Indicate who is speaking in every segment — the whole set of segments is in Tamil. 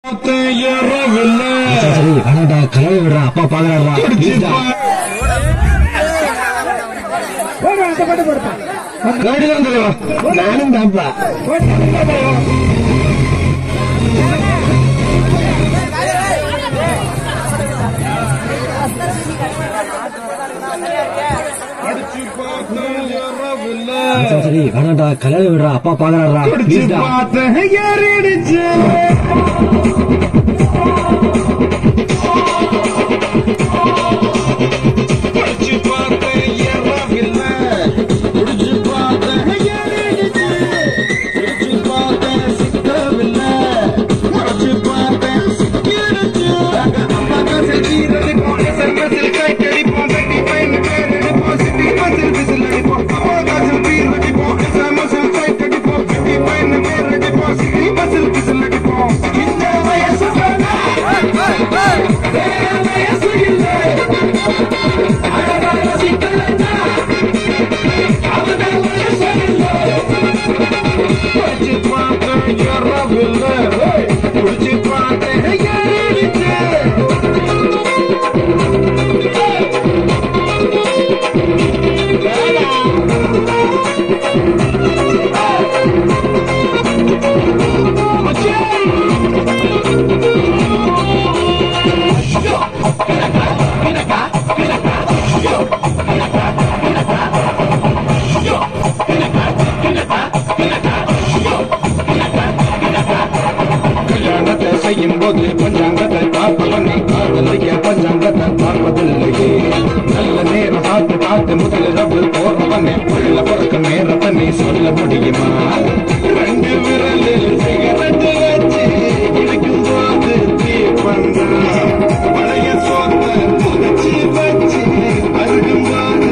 Speaker 1: சரி வேணாடா கலவை விடுறா அப்பா பாக்குறாடா நானும் தான்ப்பா சரி வேணாடா கலவை விடுறா அப்பா பாக்குறாடா
Speaker 2: கல்யாணத்தை செய்யும் போது பஞ்சாங்கத்தை பார்ப்பவனை காதலிக்க பஞ்சாங்கத்தை பார்ப்பதில்லையே நல்ல நேரம் பார்த்து பார்த்து முதலிரவு போறவனை உள்ள பிறக்க நேரத்தை நீ சொல்ல முடியுமா ரெண்டு விரலில் சிகரெட்டு வச்சு இடிக்கும் போது தீப்பந்தா பழைய சோத்த புதைச்சி வச்சு அருகும் போது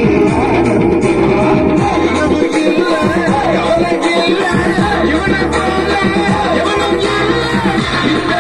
Speaker 2: கனவு இல்லை கவலை இல்லை இவனை போல எவனும் இல்லை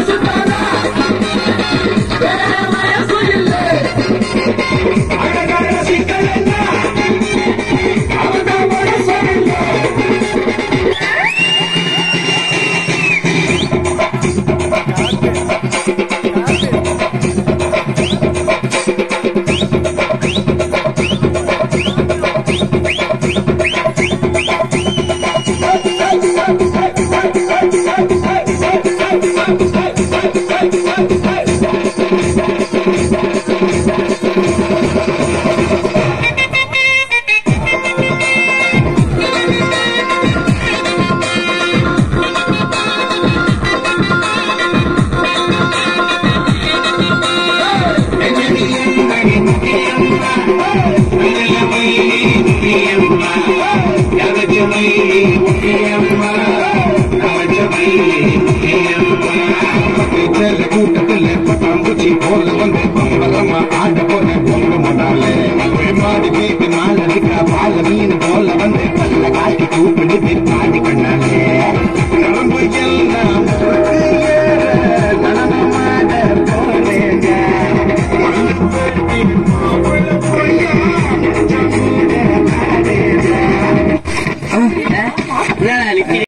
Speaker 2: கூட்டத்தில் பட்டாம்பூச்சி போல வந்து பம்பரமா ஆட போன பொங்க மாட்டாலே மாடி வீட்டு